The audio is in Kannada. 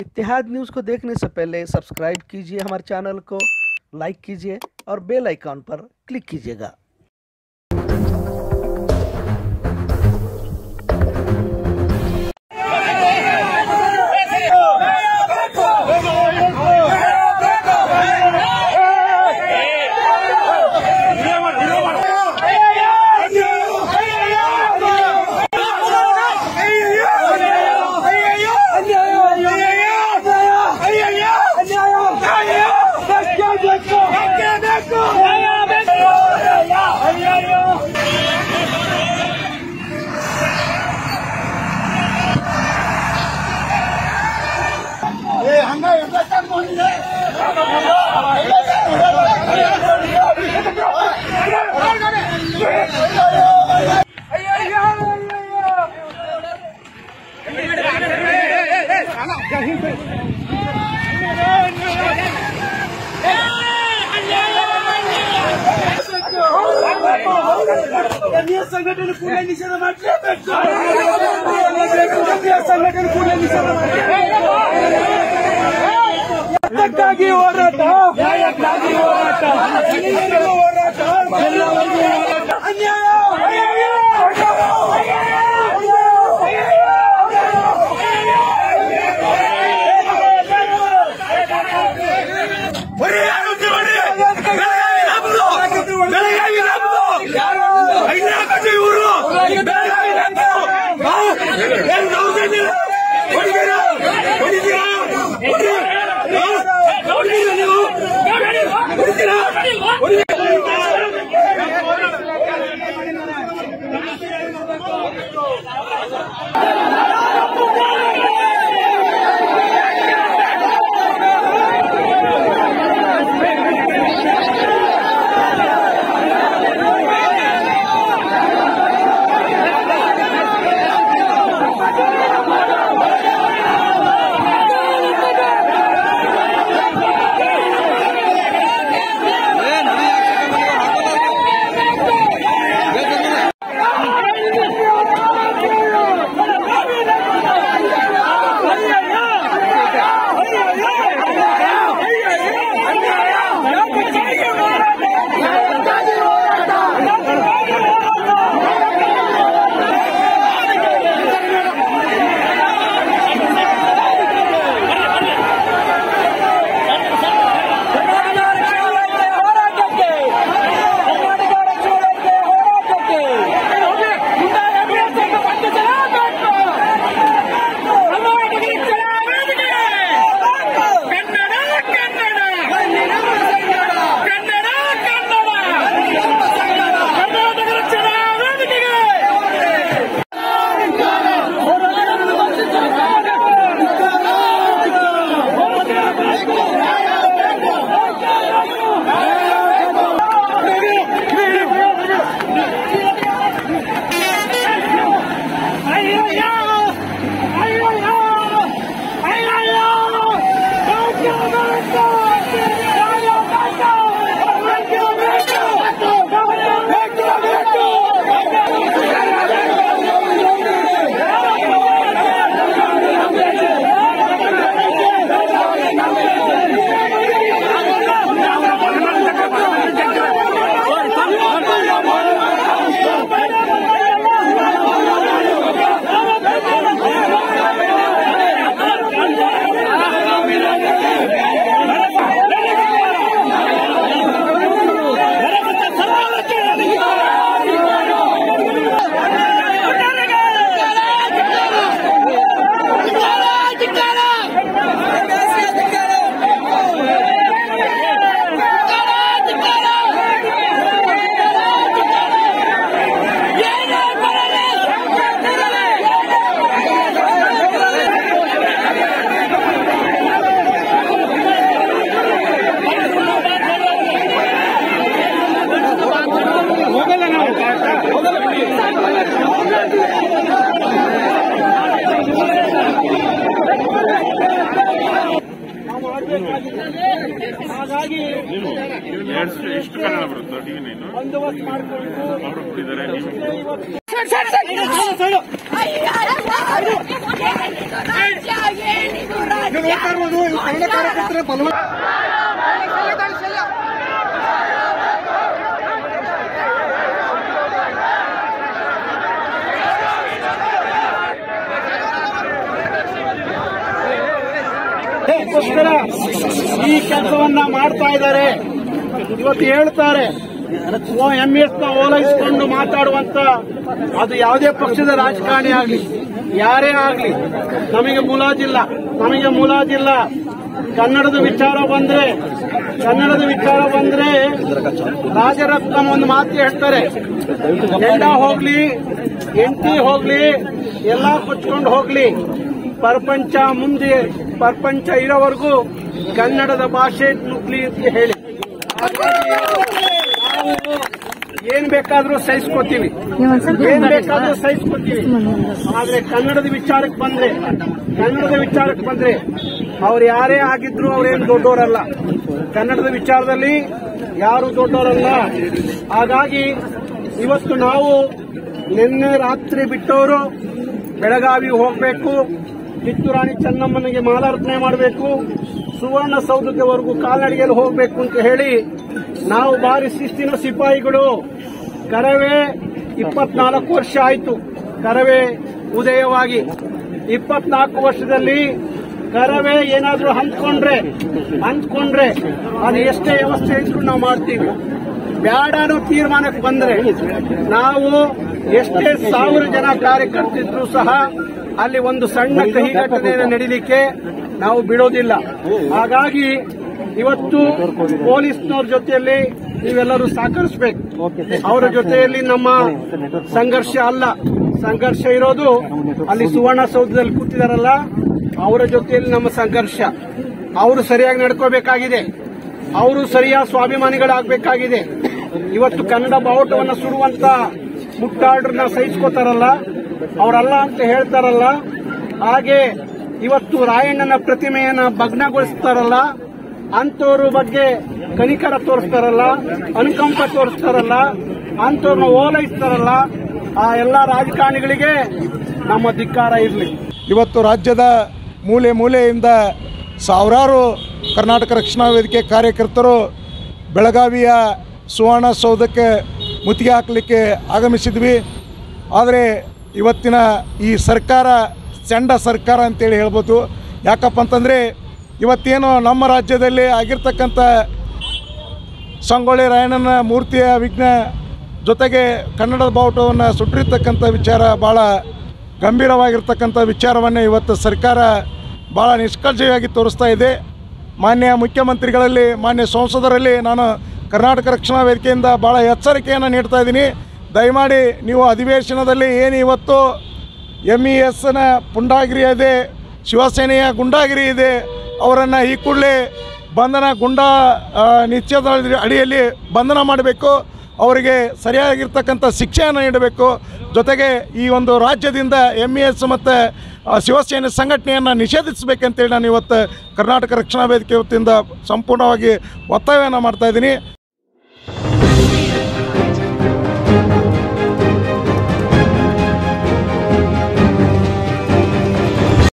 इतिहाद न्यूज़ को देखने से पहले सब्सक्राइब कीजिए हमारे चैनल को लाइक कीजिए और बेल आइकॉन पर क्लिक कीजिएगा ಸಂಘಟನೆ ಕೂಡ ನಿಷೇಧ ಮಾಡಲೇಬೇಕು ಸಂಘಟನೆ ಕೂಡ ನಿಷೇಧ ಮಾಡಲೇಕ್ಕಾಗಿ ಹೋರಾಟ ನ್ಯಾಯಕ್ಕಾಗಿ ಹೋರಾಟ ಹೋರಾಟ ಎಲ್ಲವರಿಗೂ ಹೋರಾಟ ಅನ್ಯಾಯ ಎಷ್ಟು ಎಷ್ಟು ಕನ್ನಡ ಬರುತ್ತೋ ಟಿವಿ ನೈನು ಬಂದೋಬಸ್ತ್ ಮಾಡ್ಕೊಂಡು ಅವರು ಕೊಟ್ಟಿದ್ದಾರೆ ನೀವು ಏನಿದು ರಾಜ್ಯ ಏನಿದು ರಾಜ್ಯ ನೀವು ನೋಡ್ತಾ ಇರ್ಬೋದು ಇವ್ರು ಕನ್ನಡ ಕಾರ್ಯಕರ್ತರ ಬಲವಂತ ಅದಕ್ಕೋಸ್ಕರ ಈ ಕೆಲಸವನ್ನ ಮಾಡ್ತಾ ಇದ್ದಾರೆ ಇವತ್ತು ಹೇಳ್ತಾರೆ ಎಂ ಎಸ್ ನ ಓಲೈಸಿಕೊಂಡು ಮಾತಾಡುವಂತ ಅದು ಯಾವುದೇ ಪಕ್ಷದ ರಾಜಕಾರಣಿ ಆಗ್ಲಿ ಯಾರೇ ಆಗ್ಲಿ ನಮಗೆ ಮುಲಾಜಿಲ್ಲ ನಮಗೆ ಮುಲಾಜಿಲ್ಲ ಕನ್ನಡದ ವಿಚಾರ ಬಂದ್ರೆ ಕನ್ನಡದ ವಿಚಾರ ಬಂದ್ರೆ ರಾಜರತ್ನ ಒಂದು ಮಾತು ಹೇಳ್ತಾರೆ ಗಂಡ ಹೋಗ್ಲಿ ಹೆಂಡತಿ ಹೋಗ್ಲಿ ಎಲ್ಲಾ ಕೊಚ್ಕೊಂಡು ಹೋಗ್ಲಿ ಪ್ರಪಂಚ ಮುಂದೆ ಪ್ರಪಂಚ ಇರೋವರೆಗೂ ಕನ್ನಡದ ಭಾಷೆ ನುಗ್ಲಿ ಅಂತ ಹೇಳಿ ಹಾಗಾಗಿ ನಾವು ಏನ್ ಬೇಕಾದ್ರೂ ಸಹಿಸ್ಕೋತೀವಿ ಏನ್ ಬೇಕಾದ್ರೂ ಸಹಿಸ್ಕೋತೀವಿ ಆದ್ರೆ ಕನ್ನಡದ ವಿಚಾರಕ್ಕೆ ಬಂದ್ರೆ ಕನ್ನಡದ ವಿಚಾರಕ್ಕೆ ಬಂದ್ರೆ ಅವ್ರು ಯಾರೇ ಆಗಿದ್ರು ಅವ್ರೇನು ದೊಡ್ಡವರಲ್ಲ ಕನ್ನಡದ ವಿಚಾರದಲ್ಲಿ ಯಾರು ದೊಡ್ಡವರಲ್ಲ ಹಾಗಾಗಿ ಇವತ್ತು ನಾವು ನಿನ್ನೆ ರಾತ್ರಿ ಬಿಟ್ಟವರು ಬೆಳಗಾವಿ ಹೋಗಬೇಕು ಕಿತ್ತೂರಾಣಿ ಚೆನ್ನಮ್ಮನಿಗೆ ಮಾಲಾರ್ಪಣೆ ಮಾಡಬೇಕು ಸುವರ್ಣ ಸೌಧದವರೆಗೂ ಕಾಲ್ನಡಿಗೆಯಲ್ಲಿ ಹೋಗಬೇಕು ಅಂತ ಹೇಳಿ ನಾವು ಬಾರಿ ಶಿಸ್ತಿನ ಸಿಪಾಯಿಗಳು ಕರವೇ ಇಪ್ಪತ್ನಾಲ್ಕು ವರ್ಷ ಆಯಿತು ಕರವೇ ಉದಯವಾಗಿ ಇಪ್ಪತ್ನಾಲ್ಕು ವರ್ಷದಲ್ಲಿ ಕರವೇ ಏನಾದ್ರೂ ಹಂಚ್ಕೊಂಡ್ರೆ ಹಂಚ್ಕೊಂಡ್ರೆ ಅದು ಎಷ್ಟೇ ವ್ಯವಸ್ಥೆ ಇದ್ರು ನಾವು ಮಾಡ್ತೀವಿ ಬ್ಯಾಡಾನು ತೀರ್ಮಾನಕ್ಕೆ ಬಂದ್ರೆ ನಾವು ಎಷ್ಟೇ ಸಾವಿರ ಜನ ಕಾರ್ಯಕರ್ತಿದ್ರು ಸಹ ಅಲ್ಲಿ ಒಂದು ಸಣ್ಣ ಕಹಿ ಘಟನೆಯನ್ನು ನಡೀಲಿಕ್ಕೆ ನಾವು ಬಿಡೋದಿಲ್ಲ ಹಾಗಾಗಿ ಇವತ್ತು ಪೊಲೀಸ್ನವ್ರ ಜೊತೆಯಲ್ಲಿ ನೀವೆಲ್ಲರೂ ಸಹಕರಿಸಬೇಕು ಅವರ ಜೊತೆಯಲ್ಲಿ ನಮ್ಮ ಸಂಘರ್ಷ ಅಲ್ಲ ಸಂಘರ್ಷ ಇರೋದು ಅಲ್ಲಿ ಸುವರ್ಣಸೌಧದಲ್ಲಿ ಕೂತಿದಾರಲ್ಲ ಅವರ ಜೊತೆಯಲ್ಲಿ ನಮ್ಮ ಸಂಘರ್ಷ ಅವರು ಸರಿಯಾಗಿ ನಡ್ಕೋಬೇಕಾಗಿದೆ ಅವರು ಸರಿಯಾದ ಸ್ವಾಭಿಮಾನಿಗಳಾಗಬೇಕಾಗಿದೆ ಇವತ್ತು ಕನ್ನಡ ಬಾವುಟವನ್ನು ಸುಡುವಂತ ಮುಟ್ಟಾಡ್ರನ್ನ ಸಹಿಸ್ಕೋತಾರಲ್ಲ ಅವರಲ್ಲ ಅಂತ ಹೇಳ್ತಾರಲ್ಲ ಹಾಗೆ ಇವತ್ತು ರಾಯಣ್ಣನ ಪ್ರತಿಮೆಯನ್ನ ಭಗ್ನಗೊಳಿಸ್ತಾರಲ್ಲ ಅಂತವ್ರ ಬಗ್ಗೆ ಕನಿಕರ ತೋರಿಸ್ತಾರಲ್ಲ ಅನುಕಂಪ ತೋರಿಸ್ತಾರಲ್ಲ ಅಂತವ್ರನ್ನ ಓಲೈಸ್ತಾರಲ್ಲ ಆ ಎಲ್ಲ ರಾಜಕಾರಣಿಗಳಿಗೆ ನಮ್ಮ ಧಿಕ್ಕಾರ ಇರಲಿ ಇವತ್ತು ರಾಜ್ಯದ ಮೂಲೆ ಮೂಲೆಯಿಂದ ಸಾವಿರಾರು ಕರ್ನಾಟಕ ರಕ್ಷಣಾ ವೇದಿಕೆ ಕಾರ್ಯಕರ್ತರು ಬೆಳಗಾವಿಯ ಸುವರ್ಣಸೌಧಕ್ಕೆ ಮುತ್ತಿಗೆ ಹಾಕಲಿಕ್ಕೆ ಆಗಮಿಸಿದ್ವಿ ಆದರೆ ಇವತ್ತಿನ ಈ ಸರ್ಕಾರ ಚಂಡ ಸರ್ಕಾರ ಅಂತೇಳಿ ಹೇಳ್ಬೋದು ಯಾಕಪ್ಪ ಅಂತಂದರೆ ಇವತ್ತೇನು ನಮ್ಮ ರಾಜ್ಯದಲ್ಲಿ ಆಗಿರ್ತಕ್ಕಂಥ ಸಂಗೊಳ್ಳಿ ರಾಯಣ್ಣನ ಮೂರ್ತಿಯ ವಿಘ್ನ ಜೊತೆಗೆ ಕನ್ನಡದ ಬಾವುಟವನ್ನು ಸುಟ್ಟಿರ್ತಕ್ಕಂಥ ವಿಚಾರ ಭಾಳ ಗಂಭೀರವಾಗಿರ್ತಕ್ಕಂಥ ವಿಚಾರವನ್ನು ಇವತ್ತು ಸರ್ಕಾರ ಭಾಳ ನಿಷ್ಕರ್ಷೆಯಾಗಿ ತೋರಿಸ್ತಾ ಇದೆ ಮಾನ್ಯ ಮುಖ್ಯಮಂತ್ರಿಗಳಲ್ಲಿ ಮಾನ್ಯ ಸಂಸದರಲ್ಲಿ ನಾನು ಕರ್ನಾಟಕ ರಕ್ಷಣಾ ವೇದಿಕೆಯಿಂದ ಭಾಳ ಎಚ್ಚರಿಕೆಯನ್ನು ನೀಡ್ತಾ ಇದ್ದೀನಿ ದಯಮಾಡಿ ನೀವು ಅಧಿವೇಶನದಲ್ಲಿ ಏನು ಇವತ್ತು ಎಮ್ ಇ ಎಸ್ನ ಪುಂಡಾಗಿರಿ ಇದೆ ಶಿವಸೇನೆಯ ಗುಂಡಾಗಿರಿ ಇದೆ ಅವರನ್ನು ಈ ಕೂಡಲೇ ಬಂಧನ ಗುಂಡಾ ಆ, ನಿಶ್ಚಯದ ಅಡಿಯಲ್ಲಿ ಬಂಧನ ಮಾಡಬೇಕು ಅವರಿಗೆ ಸರಿಯಾಗಿರ್ತಕ್ಕಂಥ ಶಿಕ್ಷೆಯನ್ನು ನೀಡಬೇಕು ಜೊತೆಗೆ ಈ ಒಂದು ರಾಜ್ಯದಿಂದ ಎಮ್ ಇ ಎಸ್ ಮತ್ತು ಶಿವಸೇನೆ ಸಂಘಟನೆಯನ್ನು ನಿಷೇಧಿಸಬೇಕಂತೇಳಿ ನಾನು ಇವತ್ತು ಕರ್ನಾಟಕ ರಕ್ಷಣಾ ವೇದಿಕೆ ವತಿಯಿಂದ ಸಂಪೂರ್ಣವಾಗಿ ಒತ್ತಾಯವನ್ನು ಮಾಡ್ತಾ ಇದ್ದೀನಿ